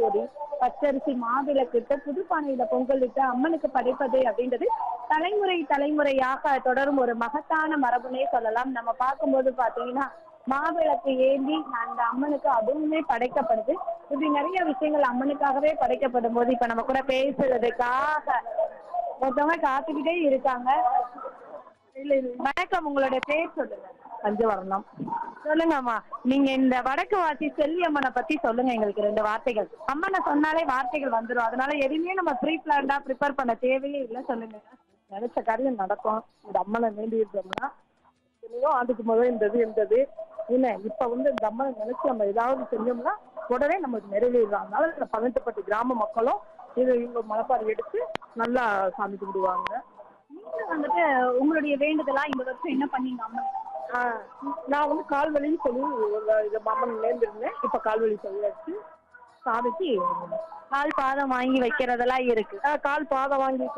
ஏறி பச்சரிசி மாவிளக்கிட்டு புதுப்பானையில பொங்கலிட்டு அம்மனுக்கு படைப்பது அப்படின்றது தலைமுறை தலைமுறையாக தொடரும் ஒரு மகத்தான மரபுனே சொல்லலாம் நம்ம பார்க்கும்போது பாத்தீங்கன்னா மாவிளக்கு ஏந்தி அந்த அம்மனுக்கு அதுவுமே படைக்கப்படுது இப்படி நிறைய விஷயங்கள் அம்மனுக்காகவே படைக்கப்படும் போது இப்ப நம்ம கூட பேசுறதுக்காக ஒருத்தவங்க காத்துக்கிட்டே இருக்காங்க இல்ல இல்ல வணக்கம் உங்களுடைய பேர் சொல்லுங்க பஞ்சவர்ணம் சொல்லுங்கம்மா நீங்க இந்த வடக்கு வாசி செல்வி அம்மனை பத்தி சொல்லுங்க எங்களுக்கு ரெண்டு வார்த்தைகள் அம்மனை சொன்னாலே வார்த்தைகள் வந்துரும் அதனால எதுவுமே நம்ம ப்ரீ பிளான்டா ப்ரிப்பேர் பண்ண தேவையே இல்லை சொல்லுங்க நினைச்ச காரியம் நடக்கும் இந்த அம்மனை வேண்டி இருந்தோம்னா எத்தனையோ ஆண்டுக்கு முதல் இருந்தது இருந்தது என்ன இப்ப வந்து இந்த அம்மனை நினைச்சு நம்ம ஏதாவது செஞ்சோம்னா உடனே நமக்கு நிறைவேறும் அதனால இந்த பதினெட்டுப்பட்டு கிராம மக்களும் இது இவங்க மனப்பாறை எடுத்து நல்லா சாமி கும்பிடுவாங்க நீங்க வந்துட்டு உங்களுடைய வேண்டுதலா இந்த வருஷம் என்ன பண்ணீங்க அம்மன் ஆஹ் நான் வந்து கால்வலின்னு சொல்லி ஒரு இது அம்மன் நேர்ந்திருந்தேன் இப்ப கால்வலி சொல்லியாச்சு சாமிக்கு கால் பாதம் வாங்கி வைக்கிறதெல்லாம் இருக்கு ஆஹ் கால் பாதம் வாங்கி